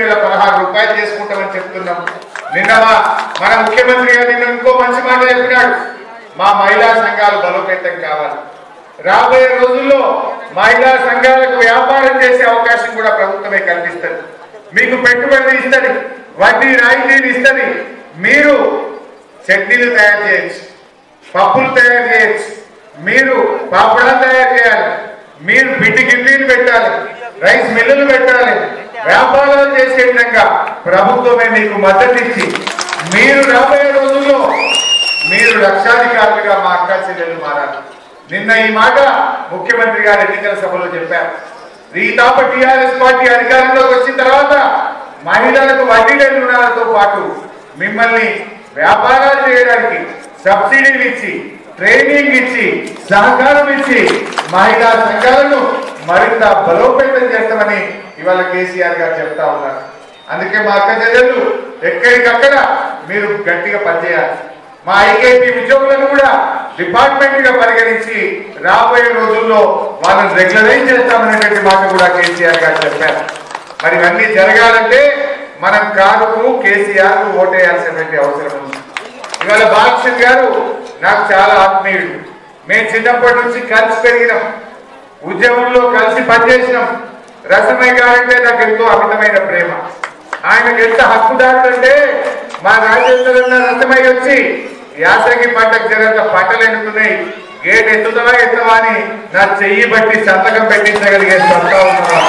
వేల పదహారు రూపాయలు చేసుకుంటామని చెప్తున్నాం నిన్న మా మన ముఖ్యమంత్రి గారు నిన్న ఇంకో మంచి మాట చెప్పినాడు మా మహిళా సంఘాలు బలోపేతం కావాలి రాబోయే రోజుల్లో మహిళా సంఘాలకు వ్యాపారం చేసే అవకాశం కూడా ప్రభుత్వమే కల్పిస్తుంది మీకు పెట్టుబడి ఇస్తుంది వడ్డీ రాయితీని ఇస్తుంది మీరు చట్నీలు తయారు చేయొచ్చు పప్పులు తయారు చేయొచ్చు మీరు పాపడాలు తయారు చేయాలి మీరు పిండి గిన్నీలు పెట్టాలి రైస్ మిల్లులు పెట్టాలి వ్యాపారాలు చేసే విధంగా ప్రభుత్వమే మీకు మద్దతు ఇచ్చి మీరు రాబోయే రోజుల్లో మీరు లక్షాధికారులుగా మా అక్క చెల్లెలు మారాలి నిన్న ఈ మాట ముఖ్యమంత్రి గారు ఎన్నికల సభలో చెప్పారు ఈ తాప టీఆర్ఎస్ పార్టీ అధికారంలోకి వచ్చిన తర్వాత మహిళలకు వడ్డీ లేని రుణాలతో పాటు మిమ్మల్ని వ్యాపారాలు చేయడానికి సబ్సిడీలు ఇచ్చి ట్రైనింగ్ ఇచ్చి సహకారం ఇచ్చి మహిళా సంఘాలను మరింత బలోపేతం చేస్తామని ఇవాళ కేసీఆర్ గారు చెప్తా ఉన్నారు అందుకే మా అక్క చెల్లెలు ఎక్కడికక్కడ మీరు గట్టిగా పనిచేయాలి మా ఐకేపీ ఉద్యోగులను కూడా డిపార్ట్మెంట్ గా పరిగణించి రాబోయే రోజుల్లో వాళ్ళని రెగ్యులరైజ్ చేస్తామనేటువంటి మాట కూడా కేసీఆర్ గారు చెప్పారు మరి ఇవన్నీ జరగాలంటే మనం కారుకు కేసీఆర్ కు ఓటేయాల్సినటువంటి అవసరం ఉంది ఇవాళ బాలకృష్ణ గారు నాకు చాలా ఆత్మీయుడు మేము చిన్నప్పటి నుంచి కలిసి పెరిగినాం ఉద్యమంలో కలిసి పనిచేసినాం రసమయ్య గారంటే నాకు ఎంతో అమితమైన ప్రేమ ఆయనకు ఎంత హక్కుదారుడు అంటే మా రాజేంద్ర రసమయ్య వచ్చి యాసంగి పంటకు జరంత పంటలు ఎన్నుకున్నాయి గేట్ ఎత్తుతావా ఎత్తవా అని నా చెయ్యి బట్టి సంతకం పెట్టించగలిగే సత్తా ఉన్నవాడు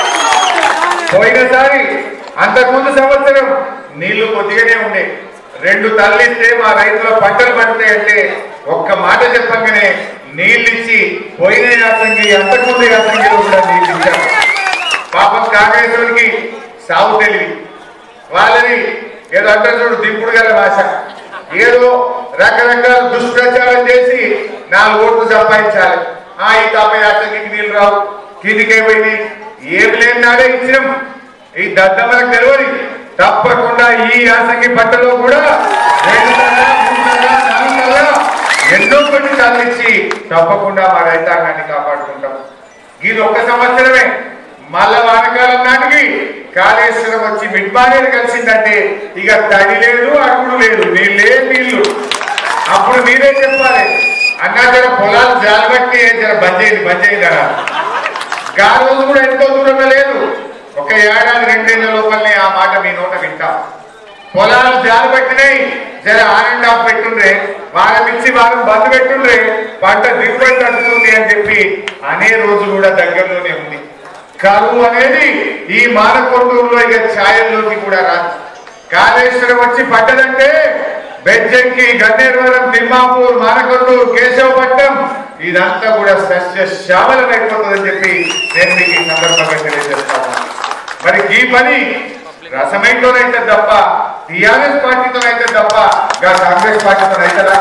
పోయినసారి అంతకుముందు సంవత్సరం నీళ్లు కొద్దిగానే ఉండే రెండు తల్లిస్తే మా రైతుల పంటలు పండుతాయంటే ఒక్క మాట చెప్పగానే నీళ్ళు ఇచ్చి పోయిన యాసంగి అంతకుముందు యాసంగిలో కూడా నీళ్ళు ఇచ్చారు పాపం కాంగ్రెస్ వారికి సాగు తెలివి వాళ్ళని ఏదో అంటారు చూడు దింపుడు గల భాష ఏదో రకరకాల దుష్ప్రచారం చేసి నాలుగు ఓట్లు సంపాదించాలి ఆ ఈ తాప యాసంగికి నీళ్ళు రావు కిందికేమైంది ఏమి లేని నాడే ఇచ్చినాం ఈ దద్దమ్మలకు తెలియదు తప్పకుండా ఈ యాసంగి పంటలో కూడా రెండు నెలల, మూడు నెలల, నాలుగు నెలల ఎన్నో కొన్ని తరలించి తప్పకుండా మా రైతాంగాన్ని కాపాడుకుంటాం ఇది ఒక్క సంవత్సరమే మళ్ళా వానకాలం నాటికి కాళేశ్వరం వచ్చి మిడ్బానేరు కలిసిందంటే ఇక తడి లేదు అడుగుడు లేదు నీళ్ళే నీళ్లు అప్పుడు మీరే చెప్పాలి అన్నా జర పొలాలు జాలబట్టి జర బంద్ చేయండి బంద్ చేయండి అన్నారు గా రోజు కూడా ఎంతో దూరంగా లేదు ఒక ఏడాది రెండేళ్ల లోపలనే ఆ మాట మీ నోట వింటాం పొలాలు జాలు పెట్టినాయి జర ఆన్ అండ్ ఆఫ్ పెట్టుండ్రే వారం ఇచ్చి వారం బంద్ పెట్టుండ్రే పంట దిగుబడి తగ్గుతుంది అని చెప్పి అనే రోజు కూడా దగ్గరలోనే ఉంది కరువు అనేది ఈ మానకొండూరులో ఇక ఛాయల్లోకి కూడా రాదు కాళేశ్వరం వచ్చి పడ్డదంటే బెజ్జంకి గన్నేరువరం తిమ్మాపూర్ మానకొండూరు కేశవపట్నం ఇదంతా కూడా సస్య శ్యామలం అయిపోతుందని చెప్పి నేను మీకు ఈ సందర్భంగా తెలియజేస్తాను మరి ఈ పని రసమైతోనైతే తప్ప టిఆర్ఎస్ పార్టీతోనైతే తప్ప ఇంకా కాంగ్రెస్ పార్టీతో అవుతుందా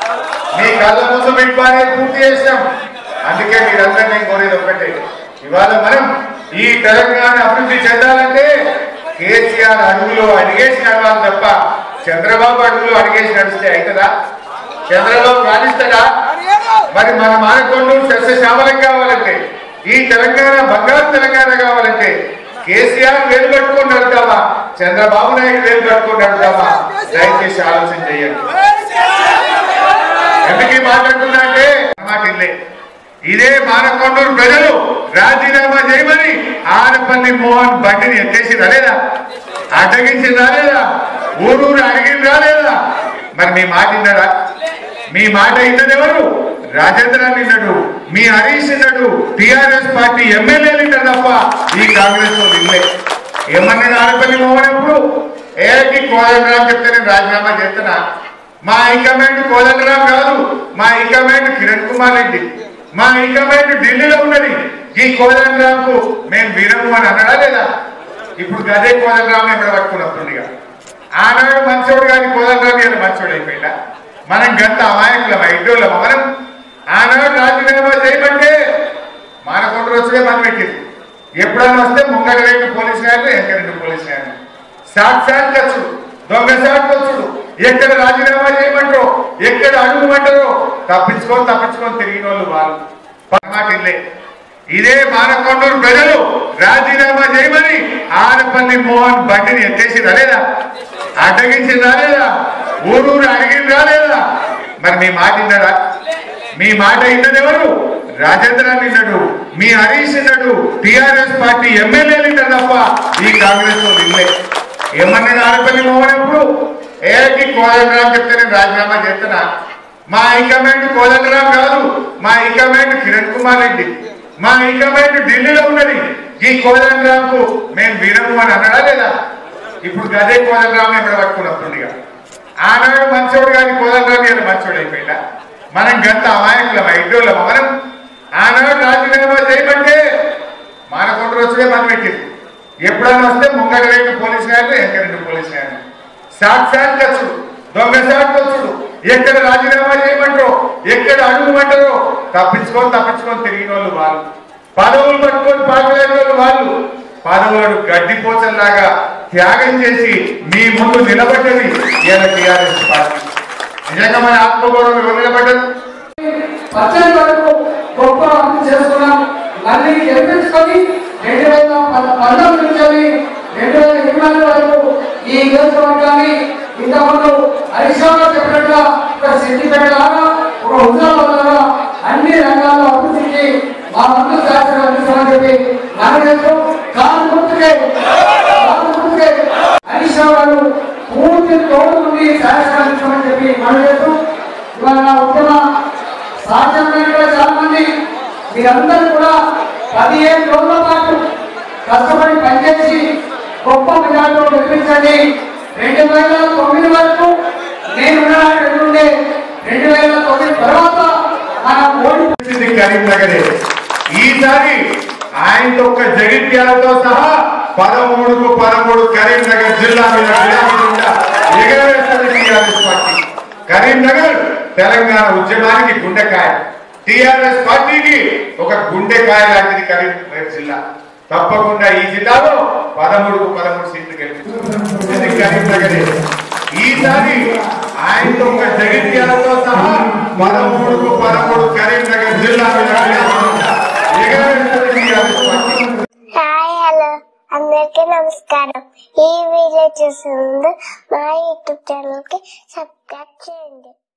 మీ కళ్ళ ముందు మీకు బాగా పూర్తి చేసాం అందుకే మీరందరూ నేను కోరేది ఒక్కటే ఇవాళ మనం ఈ తెలంగాణ అభివృద్ధి చెందాలంటే కేసీఆర్ అడుగులో అడిగేసి నడవాలి తప్ప చంద్రబాబు అడుగులో అడిగేసి నడిస్తే అవుతుందా చంద్రబాబు రాణిస్తాడా మరి మన మానకొండూరు సస్యశ్యామలం కావాలంటే ఈ తెలంగాణ బంగారు తెలంగాణ కావాలంటే కేసీఆర్ వేలు పట్టుకొని నడుతామా చంద్రబాబు నాయుడు వేలు పట్టుకొని నడుతామా దయచేసి ఆలోచన చేయండి ఎందుకు ఈ మాట్లాడుతున్నా అంటే మాట ఇల్లే ఇదే మానకొండూరు ప్రజలు రాజీనామా చేయమని ఆనపల్లి మోహన్ బండిని ఎత్తేసి రాలేదా అడ్డగించి రాలేదా ఊరూరు అడిగింది రాలేదా మరి మీ మాట విన్నారా మీ మాట విన్నది ఎవరు రాజేంద్ర విన్నాడు మీ హరీష్ విన్నాడు టిఆర్ఎస్ పార్టీ ఎమ్మెల్యేలు విన్నారు తప్ప ఈ కాంగ్రెస్ వాళ్ళు వినలే ఏమన్నది ఆనపల్లి మోహన్ ఎప్పుడు ఏకి కోదండరాం చెప్తే నేను రాజీనామా చేస్తున్నా మా హైకమాండ్ కోదండరాం కాదు మా హైకమాండ్ కిరణ్ కుమార్ రెడ్డి మా హైకమాండ్ ఢిల్లీలో ఉన్నది ఈ కోదండరాంకు మేము వినము అని అన్నాడా లేదా ఇప్పుడు గదే కోదండరాం ఎక్కడ పట్టుకున్నప్పుడు ఆనాడు మంచోడు కానీ కోదండరాం ఇలా మంచోడు అయిపోయిందా మనం గంత అమాయకులం ఐడోళ్ళం మనం ఆనాడు రాజీనామా చేయమంటే మానకొండ వచ్చే మనం పెట్టింది ఎప్పుడన్నా వస్తే ముంగడ రెండు పోలీసు గారు ఎక్కడ రెండు పోలీసు గారు సాక్షాత్ ఖర్చుడు దొంగ సాట్ ఖర్చుడు ఎక్కడ రాజీనామా చేయమంటారో ఎక్కడ అడుగుమంటారో తప్పించుకొని తప్పించుకొని తిరిగిన వాళ్ళు వాళ్ళు పరమాటిల్లే ఇదే మానకొండూరు ప్రజలు రాజీనామా చేయమని ఆనపల్లి మోహన్ బండిని ఎత్తేసి రాలేదా అడ్డగించి రాలేదా ఊరూరు అడిగి రాలేదా మరి మీ మాట విన్నాడా మీ మాట విన్నది ఎవరు రాజేంద్ర విన్నాడు మీ హరీష్ విన్నాడు టిఆర్ఎస్ పార్టీ ఎమ్మెల్యేలు విన్నారు తప్ప ఈ కాంగ్రెస్ వాళ్ళు వినలే ఏమన్నాడు ఆనపల్లి మోహన్ ఎప్పుడు ఏకి కోదండరాం చెప్తే నేను రాజీనామా చేస్తున్నా మా హైకమాండ్ కోదండరాం కాదు మా హైకమాండ్ కిరణ్ కుమార్ రెడ్డి మా హైకమాండ్ ఢిల్లీలో ఉన్నది ఈ కోదండరాంకు మేము వినము అని అన్నాడా లేదా ఇప్పుడు గదే కోదండరాం ఎక్కడ పట్టుకున్నప్పుడు ఇక ఆనాడు మంచోడు కానీ కోదండరాం ఇలా మంచోడు అయిపోయిందా మనం గంత అమాయకులం ఐదోళ్ళం మనం ఆనాడు రాజీనామా చేయమంటే మానకొండ వచ్చుడే మనం పెట్టింది ఎప్పుడైనా వస్తే ముంగట రెండు పోలీస్ గారు వెనక రెండు పోలీస్ గారు సాక్షాత్ ఖర్చుడు దొంగ సాట్ ఖర్చుడు ఎక్కడ రాజీనామా చేయమంటారో ఎక్కడ అడుగుమంటారో తప్పించుకొని తప్పించుకొని తిరిగిన వాళ్ళు వాళ్ళు పదవులు పట్టుకొని పాటలేని వాళ్ళు వాళ్ళు పదవులను గడ్డిపోచల్లాగా త్యాగం చేసి మీ ముందు నిలబడ్డది ఇలా టీఆర్ఎస్ పార్టీ నిజంగా మన ఆత్మగౌరవం ఎవరు నిలబడ్డది పచ్చని వరకు గొప్ప అభివృద్ధి చేసుకున్నాం మళ్ళీ గెలిపించుకొని రెండు వేల పద- పంతొమ్మిది నుంచి రెండు వేల ఇరవై నాలుగు వరకు ఈ నియోజకవర్గాన్ని ఇంతకుముందు హరీశ్రావు గారు చెప్పినట్టుగా ఒక సిద్దిపేట లాగా ఒక హుజరాబాద్ లాగా అన్ని రంగాల్లో అభివృద్ధికి మా వంతు శాస్త్రం అందిస్తామని చెప్పి నాగేశ్వరం కాదు గుర్తుకే కాదు గుర్తుకే హరీశ్రావు గారు పూర్తి తోడు నుండి శాస్త్రం అందిస్తామని చెప్పి మనం చేస్తూ ఇవాళ నా ఉద్యమ సాధ్యమైన కూడా చాలా మంది మీరందరూ కూడా పదిహేను రోజుల పాటు కష్టపడి పనిచేసి గొప్ప విధానంలో నిర్మించండి రెండు వేల తొమ్మిది వరకు నేను ఉండే రెండు వేల తొమ్మిది తర్వాత మనం ఓడి వచ్చింది కరీంనగరే ఈసారి ఆయనతో ఒక జగిత్యాలతో సహా పదమూడుకు పదమూడు కరీంనగర్ జిల్లా మీద విడాకులుగా ఎగరవేస్తుంది టీఆర్ఎస్ పార్టీ కరీంనగర్ తెలంగాణ ఉద్యమానికి గుండెకాయ టిఆర్ఎస్ పార్టీకి ఒక గుండెకాయ లాంటిది కరీంనగర్ జిల్లా తప్పకుండా ఈ జిల్లాలో పదమూడుకు పదమూడు సీట్లు గెలిచింది కరీంనగరే ఈసారి ఆయనతో ఒక జగిత్యాలతో సహా పదమూడుకు పదమూడు కరీంనగర్ జిల్లా మీద విడాకులుగా ఎగరవేస్తుంది టీఆర్ఎస్ పార్టీ హాయ్ హలో అందరికీ నమస్కారం ఈ వీడియో చూసిన ముందు మా యూట్యూబ్ ఛానల్కి సబ్స్క్రైబ్ చేయండి